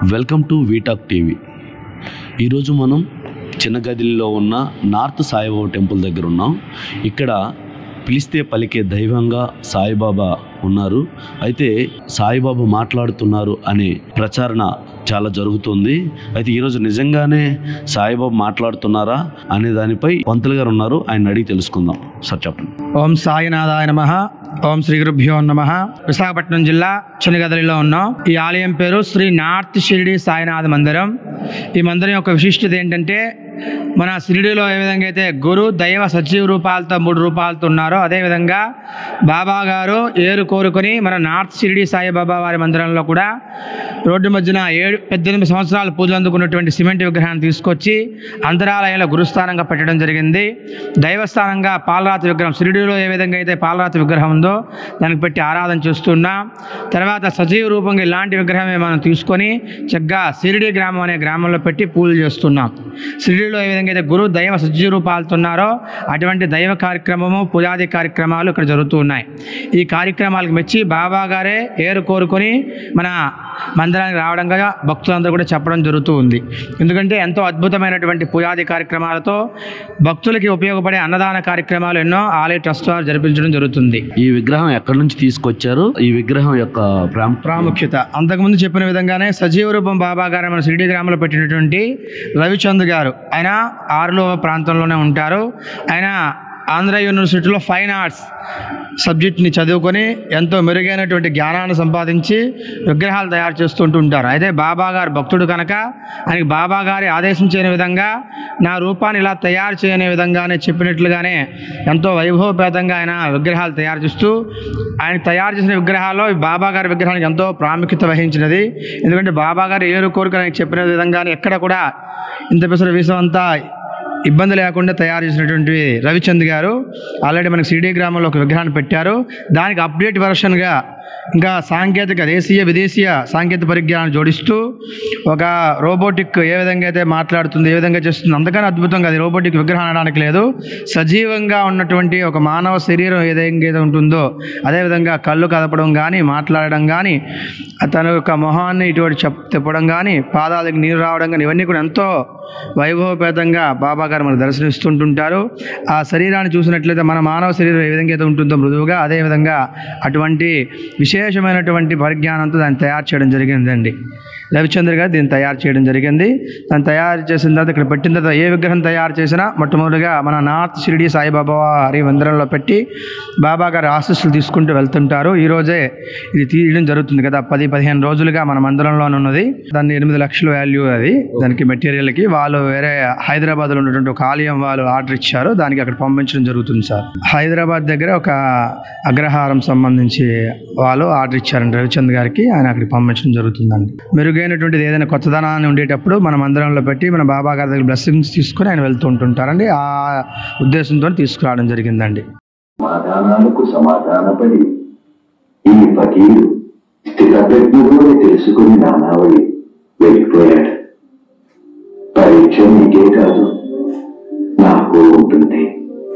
welcome to వీటాక్ TV ఈరోజు మనం చిన్నగదిలో ఉన్న నార్త్ సాయిబాబా టెంపుల్ దగ్గర ఉన్నాం ఇక్కడ పిలిస్తే పలికే దైవంగా సాయిబాబా ఉన్నారు అయితే సాయిబాబా మాట్లాడుతున్నారు అనే ప్రచారణ చాలా జరుగుతుంది అయితే ఈరోజు నిజంగానే సాయిబాబా మాట్లాడుతున్నారా అనే దానిపై పంతులు గారు ఉన్నారు ఆయన అడిగి తెలుసుకుందాం సార్ చెప్పండి ఓం సాయినాథాయ నమ ఓం శ్రీ గురుభ్యో నమ విశాఖపట్నం జిల్లా చిన్నగదలిలో ఉన్నాం ఈ ఆలయం పేరు శ్రీ నార్త్ షిరిడి సాయినాథ మందిరం ఈ మందిరం యొక్క విశిష్టత ఏంటంటే మన షిరిడిలో ఏ విధంగా అయితే గురు దైవ సజీవ రూపాలతో మూడు రూపాలతో ఉన్నారో అదేవిధంగా బాబా గారు ఏరు కోరుకొని మన నార్త్ షిరిడి సాయిబాబా వారి మందిరంలో కూడా రోడ్డు మధ్యన ఏడు పద్దెనిమిది సంవత్సరాలు పూజలు అందుకున్నటువంటి సిమెంట్ విగ్రహాన్ని తీసుకొచ్చి అంతరాలయంలో గురుస్థానంగా పెట్టడం జరిగింది దైవస్థానంగా పాలరాతి విగ్రహం షిరిడిలో ఏ విధంగా అయితే పాలరాతి విగ్రహం ఉందో దానికి పెట్టి ఆరాధన చేస్తున్నాం తర్వాత సజీవ రూపంగా ఇలాంటి విగ్రహమే మనం తీసుకొని చక్కగా షిరిడి గ్రామం అనే గ్రామంలో పెట్టి పూజలు చేస్తున్నాం షిరిడిలో ఏ విధంగా అయితే గురు దైవ సజీవ రూపాలతో ఉన్నారో అటువంటి దైవ కార్యక్రమము పూజాది కార్యక్రమాలు ఇక్కడ జరుగుతూ ఉన్నాయి ఈ కార్యక్రమాలకు మెచ్చి బాబా గారే ఏరు కోరుకొని మన మందిరానికి రావడంగా భక్తులందరూ కూడా చెప్పడం జరుగుతూ ఉంది ఎందుకంటే ఎంతో అద్భుతమైనటువంటి పూజాది కార్యక్రమాలతో భక్తులకి ఉపయోగపడే అన్నదాన కార్యక్రమాలు ఎన్నో ఆలయ ట్రస్ట్ వారు జరిపించడం జరుగుతుంది ఈ విగ్రహం ఎక్కడి నుంచి తీసుకొచ్చారు ఈ విగ్రహం యొక్క ప్రాం ప్రాముఖ్యత అంతకుముందు చెప్పిన విధంగానే సజీవ రూపం బాబా గారు మన షిరిడి గ్రామంలో పెట్టినటువంటి రవిచంద్ గారు ఆయన ఆరులో ప్రాంతంలోనే ఉంటారు ఆయన ఆంధ్ర యూనివర్సిటీలో ఫైన్ ఆర్ట్స్ సబ్జెక్ట్ని చదువుకొని ఎంతో మెరుగైనటువంటి జ్ఞానాన్ని సంపాదించి విగ్రహాలు తయారు చేస్తుంటూ ఉంటారు అయితే బాబా గారు భక్తుడు కనుక ఆయనకి బాబా గారి ఆదేశించిన విధంగా నా రూపాన్ని ఇలా తయారు చేయనే విధంగానే చెప్పినట్లుగానే ఎంతో వైభవపేతంగా ఆయన విగ్రహాలు తయారు చేస్తూ ఆయన తయారు చేసిన విగ్రహాల్లో ఈ బాబా గారి విగ్రహానికి ఎంతో ప్రాముఖ్యత వహించినది ఎందుకంటే బాబా గారు ఏరు కోరిక ఆయనకి చెప్పిన విధంగానే ఎక్కడ కూడా ఇంత పెసర వీసం అంతా ఇబ్బంది లేకుండా తయారు చేసినటువంటి రవిచంద్ గారు ఆల్రెడీ మనకి సిడి గ్రామంలో ఒక విగ్రహాన్ని పెట్టారు దానికి అప్డేట్ వెర్షన్గా ఇంకా సాంకేతిక దేశీయ విదేశీయ సాంకేతిక పరిజ్ఞానం జోడిస్తూ ఒక రోబోటిక్ ఏ విధంగా అయితే మాట్లాడుతుంది ఏ విధంగా చేస్తుంది అంతకన్నా అద్భుతంగా అది రోబోటిక్ విగ్రహం అనడానికి లేదు సజీవంగా ఉన్నటువంటి ఒక మానవ శరీరం ఏదైతే అయితే ఉంటుందో అదేవిధంగా కళ్ళు కదపడం కానీ మాట్లాడడం కానీ తన యొక్క మొహాన్ని ఇటువంటి చెప్ తిప్పడం కానీ పాదాలకు నీరు రావడం కానీ ఇవన్నీ కూడా ఎంతో వైభవపేతంగా బాబా గారు మనకు దర్శనమిస్తుంటుంటారు ఆ శరీరాన్ని చూసినట్లయితే మన మానవ శరీరం ఏ విధంగా అయితే ఉంటుందో మృదువుగా అదేవిధంగా అటువంటి విశేషమైనటువంటి పరిజ్ఞానంతో దాన్ని తయారు చేయడం జరిగిందండి రవిచంద్ర గారు దీన్ని తయారు చేయడం జరిగింది దాన్ని తయారు చేసిన తర్వాత ఇక్కడ పెట్టిన తర్వాత ఏ విగ్రహం తయారు చేసినా మొట్టమొదటిగా మన నార్త్ షిరిడి సాయిబాబా వారి మందిరంలో పెట్టి బాబా గారి ఆశీస్సులు తీసుకుంటూ వెళ్తుంటారు ఈ రోజే ఇది తీయడం జరుగుతుంది కదా పది పదిహేను రోజులుగా మన మందిరంలోనే ఉన్నది దాన్ని ఎనిమిది లక్షల వాల్యూ అది దానికి మెటీరియల్కి వాళ్ళు వేరే హైదరాబాద్లో ఉన్నటువంటి ఒక ఆలయం వాళ్ళు ఆర్డర్ ఇచ్చారు దానికి అక్కడ పంపించడం జరుగుతుంది సార్ హైదరాబాద్ దగ్గర ఒక అగ్రహారం సంబంధించి వాళ్ళు ఆర్డర్ ఇచ్చారండి రవిచంద్ గారికి ఆయన అక్కడికి పంపించడం జరుగుతుందండి మెరుగైనటువంటిది ఏదైనా కొత్తదనాన్ని ఉండేటప్పుడు మన మందిరంలో పెట్టి మన బాబా గారి దగ్గర బ్లెస్సింగ్స్ తీసుకొని ఆయన వెళ్తూ ఉంటుంటారండి ఆ ఉద్దేశంతో తీసుకురావడం జరిగిందండి సమాధానాలకు సమాధానపడి ఈ ఫకీరు స్థిరప్రజ్ఞుడు అని తెలుసుకుని నానావళి వెళ్ళిపోయాడు పరీక్ష నీకే కాదు నాకు ఉంటుంది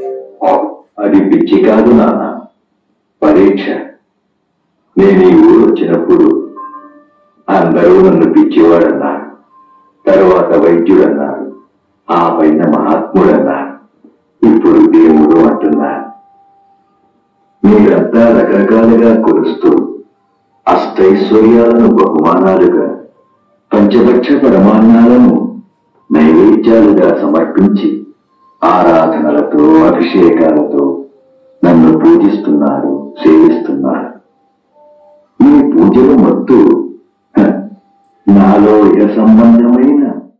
అది పిచ్చి కాదు నాన్న పరీక్ష నేను ఈ ఊరు వచ్చినప్పుడు అందరూ నన్ను పిచ్చివాడన్నారు తరువాత వైద్యుడన్నారు ఆ పైన మహాత్ముడన్నారు ఇప్పుడు దేవుడు అంటున్నారు మీరంతా రకరకాలుగా కొలుస్తూ అష్టైశ్వర్యాలను బహుమానాలుగా పంచపక్ష పరమాన్నాలను నైవేద్యాలుగా సమర్పించి ఆరాధనలతో అభిషేకాలతో నన్ను పూజిస్తున్నారు సేవిస్తున్నారు మీ పూజలు మత్తు హ, నాలో ఇహ సంబంధమైన